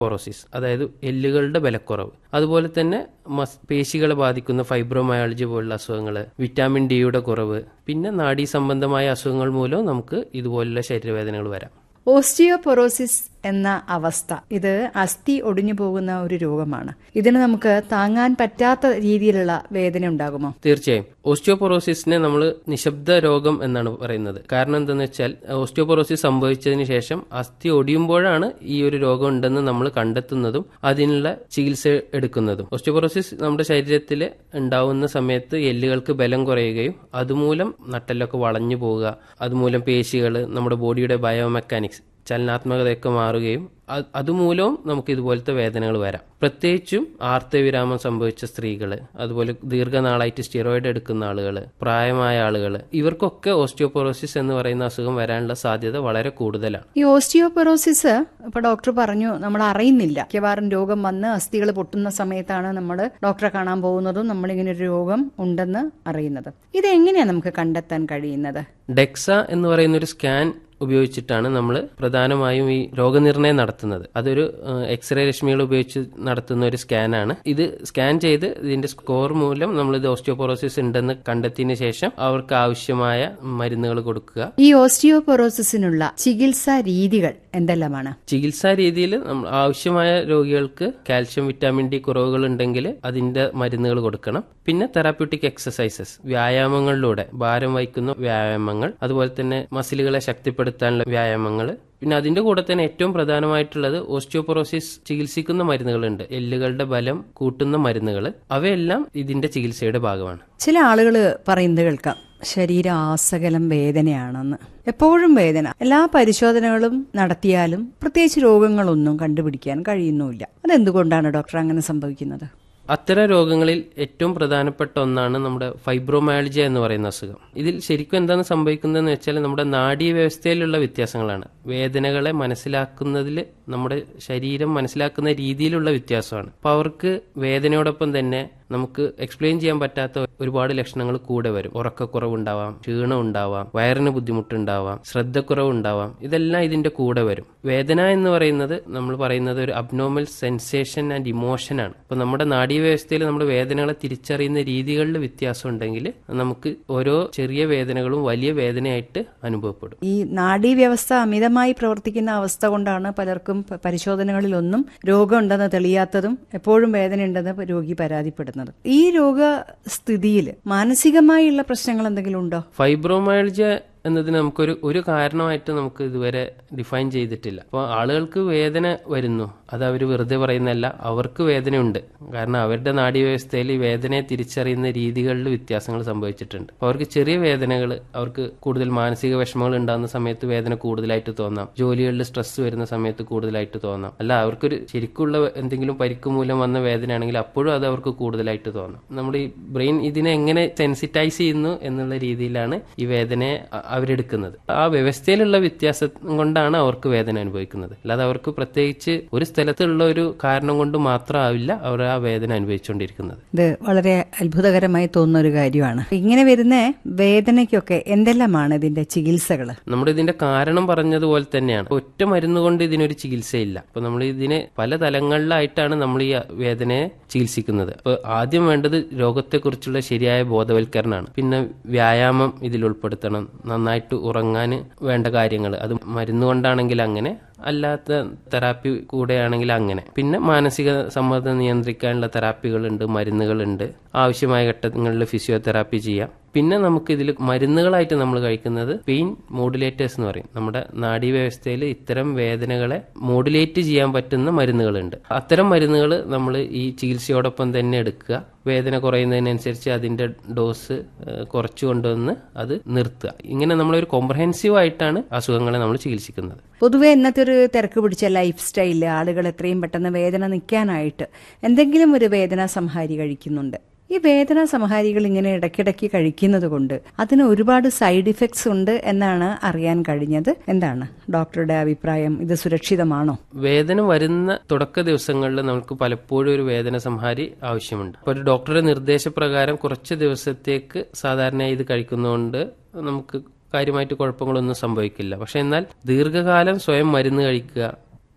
ഓസ്റ്റോപോറോസിസ് അതായത് എല്ലുകളുടെ ബലക്കുറവ് അതുപോലെ തന്നെ മസ് പേശികളെ ബാധിക്കുന്ന ഫൈബ്രോമയാളജി പോലുള്ള അസുഖങ്ങൾ വിറ്റാമിൻ ഡിയുടെ കുറവ് പിന്നെ നാഡീ സംബന്ധമായ അസുഖങ്ങൾ മൂലം നമുക്ക് ഇതുപോലുള്ള ശരീരവേദനകൾ വരാം ഓസ്റ്റിയോപൊറോസിസ് എന്ന അവസ്ഥ ഇത് അസ്ഥി ഒടിഞ്ഞു പോകുന്ന ഒരു രോഗമാണ് ഇതിന് നമുക്ക് താങ്ങാൻ പറ്റാത്ത രീതിയിലുള്ള വേദന ഉണ്ടാകുമോ തീർച്ചയായും ഓസ്റ്റിയോപൊറോസിസിനെ നമ്മൾ നിശബ്ദ രോഗം എന്നാണ് പറയുന്നത് കാരണം എന്തെന്ന് വെച്ചാൽ ഓസ്റ്റിയോപൊറോസിസ് സംഭവിച്ചതിന് ശേഷം അസ്ഥി ഒടിയുമ്പോഴാണ് ഈ ഒരു രോഗം ഉണ്ടെന്ന് നമ്മൾ കണ്ടെത്തുന്നതും അതിനുള്ള ചികിത്സ എടുക്കുന്നതും ഓസ്റ്റിയോപൊറോസിസ് നമ്മുടെ ശരീരത്തിൽ ഉണ്ടാവുന്ന സമയത്ത് എല്ലുകൾക്ക് ബലം കുറയുകയും അതുമൂലം നട്ടെല്ലൊക്കെ വളഞ്ഞു പോവുക അതുമൂലം പേശികൾ നമ്മുടെ ബോഡിയുടെ ബയോമെക്കാനിക്സ് ചലനാത്മകതയൊക്കെ മാറുകയും അ- അതുമൂലവും നമുക്ക് ഇതുപോലത്തെ വേദനകൾ വരാം പ്രത്യേകിച്ചും ആർത്തവിരാമം സംഭവിച്ച സ്ത്രീകൾ അതുപോലെ ദീർഘനാളായിട്ട് സ്റ്റിറോയിഡ് എടുക്കുന്ന ആളുകൾ പ്രായമായ ആളുകൾ ഇവർക്കൊക്കെ ഓസ്റ്റിയോപൊറോസിസ് എന്ന് പറയുന്ന അസുഖം വരാനുള്ള സാധ്യത വളരെ കൂടുതലാണ് ഈ ഓസ്റ്റിയോപൊറോസിസ് ഇപ്പൊ ഡോക്ടർ പറഞ്ഞു നമ്മൾ അറിയുന്നില്ല മിക്കവാറും രോഗം വന്ന് അസ്ഥികൾ പൊട്ടുന്ന സമയത്താണ് നമ്മൾ ഡോക്ടറെ കാണാൻ പോകുന്നതും നമ്മളിങ്ങനെ ഒരു രോഗം ഉണ്ടെന്ന് അറിയുന്നത് ഇത് എങ്ങനെയാണ് നമുക്ക് കണ്ടെത്താൻ കഴിയുന്നത് ഡെക്സ എന്ന് പറയുന്ന ഒരു സ്കാൻ ഉപയോഗിച്ചിട്ടാണ് നമ്മൾ പ്രധാനമായും ഈ രോഗനിർണയം നടത്തുന്നത് അതൊരു ഏഹ്, എക്സ്റേ രശ്മികൾ ഉപയോഗിച്ച് നടത്തുന്ന ഒരു സ്കാനാണ് ഇത് സ്കാൻ ചെയ്ത് ഇതിന്റെ സ്കോർ മൂലം നമ്മൾ ഇത് ഓസ്റ്റിയോപൊറോസിസ് ഉണ്ടെന്ന് കണ്ടെത്തിയതിനു ശേഷം അവർക്ക് ആവശ്യമായ മരുന്നുകൾ കൊടുക്കുക ഈ ഓസ്റ്റിയോപൊറോസിസിനുള്ള ചികിത്സാ രീതികൾ എന്തെല്ലാമാണ് ചികിത്സാ രീതിയിൽ നമ്മൾ ആവശ്യമായ രോഗികൾക്ക് കാൽഷ്യം വിറ്റാമിൻ ഡി കുറവുകൾ ഉണ്ടെങ്കിൽ അതിന്റെ മരുന്നുകൾ കൊടുക്കണം പിന്നെ തെറാപ്യൂട്ടിക് എക്സസൈസസ് വ്യായാമങ്ങളിലൂടെ ഭാരം വഹിക്കുന്ന വ്യായാമങ്ങൾ അതുപോലെ തന്നെ മസിലുകളെ ശക്തിപ്പെടുത്താനുള്ള വ്യായാമങ്ങൾ പിന്നെ അതിന്റെ കൂടെ തന്നെ ഏറ്റവും പ്രധാനമായിട്ടുള്ളത് ഓസ്റ്റിയോപൊറോസിസ് ചികിത്സിക്കുന്ന മരുന്നുകളുണ്ട് എല്ലുകളുടെ ബലം കൂട്ടുന്ന മരുന്നുകൾ അവയെല്ലാം ഇതിന്റെ ചികിത്സയുടെ ഭാഗമാണ് ചില ആളുകൾ പറയുന്നത് കേൾക്കാം ശരീരം ആസകലം വേദനയാണെന്ന് എപ്പോഴും വേദന എല്ലാ പരിശോധനകളും നടത്തിയാലും പ്രത്യേകിച്ച് രോഗങ്ങളൊന്നും കണ്ടുപിടിക്കാൻ കഴിയുന്നുമില്ല അതെന്തുകൊണ്ടാണ് ഡോക്ടർ അങ്ങനെ സംഭവിക്കുന്നത് അത്തരം രോഗങ്ങളിൽ ഏറ്റവും പ്രധാനപ്പെട്ട ഒന്നാണ് നമ്മുടെ ഫൈബ്രോമയാൾജിയ എന്ന് പറയുന്ന അസുഖം ഇതിൽ ശരിക്കും എന്താണ് സംഭവിക്കുന്നതെന്ന് വെച്ചാൽ നമ്മുടെ നാഡീ വ്യവസ്ഥയിലുള്ള വ്യത്യാസങ്ങളാണ് വേദനകളെ മനസ്സിലാക്കുന്നതിൽ നമ്മുടെ ശരീരം മനസ്സിലാക്കുന്ന രീതിയിലുള്ള വ്യത്യാസമാണ് അപ്പോൾ അവർക്ക് വേദനയോടൊപ്പം തന്നെ നമുക്ക് എക്സ്പ്ലെയിൻ ചെയ്യാൻ പറ്റാത്ത ഒരുപാട് ലക്ഷണങ്ങൾ കൂടെ വരും ഉറക്കക്കുറവുണ്ടാവാം ക്ഷീണം ഉണ്ടാവാം വയറിന് ബുദ്ധിമുട്ടുണ്ടാവാം ശ്രദ്ധക്കുറവ് ഉണ്ടാവാം ഇതെല്ലാം ഇതിന്റെ കൂടെ വരും വേദന എന്ന് പറയുന്നത് നമ്മൾ പറയുന്നത് ഒരു അബ്നോർമൽ സെൻസേഷൻ ആൻഡ് ഇമോഷൻ ആണ് അപ്പൊ നമ്മുടെ നാഡീവ്യവസ്ഥയിൽ നമ്മുടെ വേദനകളെ തിരിച്ചറിയുന്ന രീതികളിൽ വ്യത്യാസം ഉണ്ടെങ്കിൽ നമുക്ക് ഓരോ ചെറിയ വേദനകളും വലിയ വേദനയായിട്ട് അനുഭവപ്പെടും ഈ നാഡീവ്യവസ്ഥ അമിതമായി പ്രവർത്തിക്കുന്ന അവസ്ഥ കൊണ്ടാണ് പലർക്കും പ- പരിശോധനകളിലൊന്നും രോഗമുണ്ടെന്ന് തെളിയാത്തതും എപ്പോഴും വേദനയുണ്ടെന്ന് രോഗി പരാതിപ്പെടുന്നത് ഈ രോഗസ്ഥിതിയിൽ മാനസികമായുള്ള പ്രശ്നങ്ങൾ എന്തെങ്കിലും ഉണ്ടോ ഫൈബ്രോമയാൾജിയ എന്നതിന് നമുക്കൊരു ഒരു കാരണമായിട്ട് നമുക്ക് ഇതുവരെ ഡിഫൈൻ ചെയ്തിട്ടില്ല അപ്പോൾ ആളുകൾക്ക് വേദന വരുന്നു അത് അവർ വെറുതെ പറയുന്നതല്ല അവർക്ക് വേദനയുണ്ട് കാരണം അവരുടെ നാഡീവ്യവസ്ഥയിൽ ഈ വേദനയെ തിരിച്ചറിയുന്ന രീതികളിൽ വ്യത്യാസങ്ങൾ സംഭവിച്ചിട്ടുണ്ട് അപ്പോൾ അവർക്ക് ചെറിയ വേദനകൾ അവർക്ക് കൂടുതൽ മാനസിക വിഷമങ്ങൾ ഉണ്ടാകുന്ന സമയത്ത് വേദന കൂടുതലായിട്ട് തോന്നാം ജോലികളിൽ സ്ട്രെസ് വരുന്ന സമയത്ത് കൂടുതലായിട്ട് തോന്നാം അല്ല അവർക്കൊരു ശരിക്കുള്ള എന്തെങ്കിലും പരിക്ക് മൂലം വന്ന വേദനയാണെങ്കിൽ അപ്പോഴും അത് അവർക്ക് കൂടുതലായിട്ട് തോന്നാം നമ്മുടെ ഈ ബ്രെയിൻ ഇതിനെ എങ്ങനെ സെൻസിറ്റൈസ് ചെയ്യുന്നു എന്നുള്ള രീതിയിലാണ് ഈ വേദനയെ അ- അവരെടുക്കുന്നത് ആ വ്യവസ്ഥയിലുള്ള വ്യത്യാസം കൊണ്ടാണ് അവർക്ക് വേദന അനുഭവിക്കുന്നത് അല്ലാതെ അവർക്ക് പ്രത്യേകിച്ച് ഒരു സ്ഥലത്തുള്ള ഒരു കാരണം കൊണ്ട് മാത്രമാവില്ല അവർ ആ വേദന അനുഭവിച്ചുകൊണ്ടിരിക്കുന്നത് ഇത് വളരെ അത്ഭുതകരമായി തോന്നുന്ന ഒരു കാര്യമാണ് ഇങ്ങനെ വരുന്ന വേദനയ്ക്കൊക്കെ എന്തെല്ലാമാണ് ഇതിന്റെ ചികിത്സകൾ നമ്മുടെ ഇതിന്റെ കാരണം പറഞ്ഞതുപോലെ തന്നെയാണ് ഒറ്റ മരുന്ന് കൊണ്ട് ഇതിനൊരു ചികിത്സയില്ല അപ്പൊ നമ്മൾ ഇതിനെ പല തലങ്ങളിലായിട്ടാണ് നമ്മൾ ഈ വേദനയെ ചികിത്സിക്കുന്നത് അപ്പൊ ആദ്യം വേണ്ടത് രോഗത്തെക്കുറിച്ചുള്ള ശരിയായ ബോധവൽക്കരണമാണ് പിന്നെ വ്യായാമം ഇതിൽ ഉൾപ്പെടുത്തണം നന്നായിട്ട് ഉറങ്ങാൻ വേണ്ട കാര്യങ്ങൾ അത് മരുന്ന് കൊണ്ടാണെങ്കിൽ അങ്ങനെ അല്ലാത്ത തെറാപ്പി കൂടെയാണെങ്കിൽ അങ്ങനെ പിന്നെ മാനസിക സമ്മർദ്ദം നിയന്ത്രിക്കാനുള്ള തെറാപ്പികളുണ്ട് മരുന്നുകളുണ്ട് ആവശ്യമായ ഘട്ടങ്ങളിൽ ഫിസിയോതെറാപ്പി ചെയ്യാം പിന്നെ നമുക്ക് ഇതിൽ മരുന്നുകളായിട്ട് നമ്മൾ കഴിക്കുന്നത് പെയിൻ മോഡുലേറ്റേഴ്സ് എന്ന് പറയും നമ്മുടെ നാഡീവ്യവസ്ഥയിൽ ഇത്തരം വേദനകളെ മോഡുലേറ്റ് ചെയ്യാൻ പറ്റുന്ന മരുന്നുകളുണ്ട് അത്തരം മരുന്നുകൾ നമ്മൾ ഈ ചികിത്സയോടൊപ്പം തന്നെ എടുക്കുക വേദന കുറയുന്നതിനനുസരിച്ച് അതിന്റെ ഡോസ് ഏഹ്, കുറച്ചു കൊണ്ടുവന്ന് അത് നിർത്തുക ഇങ്ങനെ നമ്മളൊരു കോംപ്രഹെൻസീവ് ആയിട്ടാണ് അസുഖങ്ങളെ നമ്മൾ ചികിത്സിക്കുന്നത് പൊതുവെ ഇന്നത്തെ ഒരു തിരക്ക് പിടിച്ച ലൈഫ് സ്റ്റൈലിൽ ആളുകൾ എത്രയും പെട്ടെന്ന് വേദന നിൽക്കാനായിട്ട് എന്തെങ്കിലും ഒരു വേദന സംഹാരി കഴിക്കുന്നുണ്ട് ഈ വേദന സംഹാരികൾ ഇങ്ങനെ ഇടയ്ക്കിടയ്ക്ക് കഴിക്കുന്നത് കൊണ്ട് അതിന് ഒരുപാട് സൈഡ് ഇഫക്ട്സ് ഉണ്ട് എന്നാണ് അറിയാൻ കഴിഞ്ഞത് എന്താണ് ഡോക്ടറുടെ അഭിപ്രായം ഇത് സുരക്ഷിതമാണോ വേദന വരുന്ന തുടക്ക ദിവസങ്ങളിൽ നമുക്ക് പലപ്പോഴും ഒരു വേദന സംഹാരി ആവശ്യമുണ്ട് അപ്പോൾ ഒരു ഡോക്ടറുടെ നിർദ്ദേശപ്രകാരം കുറച്ച് ദിവസത്തേക്ക് സാധാരണയായി ഇത് കഴിക്കുന്നതുകൊണ്ട് നമുക്ക് കാര്യമായിട്ട് കുഴപ്പങ്ങളൊന്നും സംഭവിക്കില്ല പക്ഷെ എന്നാൽ ദീർഘകാലം സ്വയം മരുന്ന് കഴിക്കുക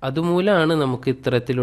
അതുമൂലമാണ് നമുക്ക് ഇത്തരത്തിലുള്ള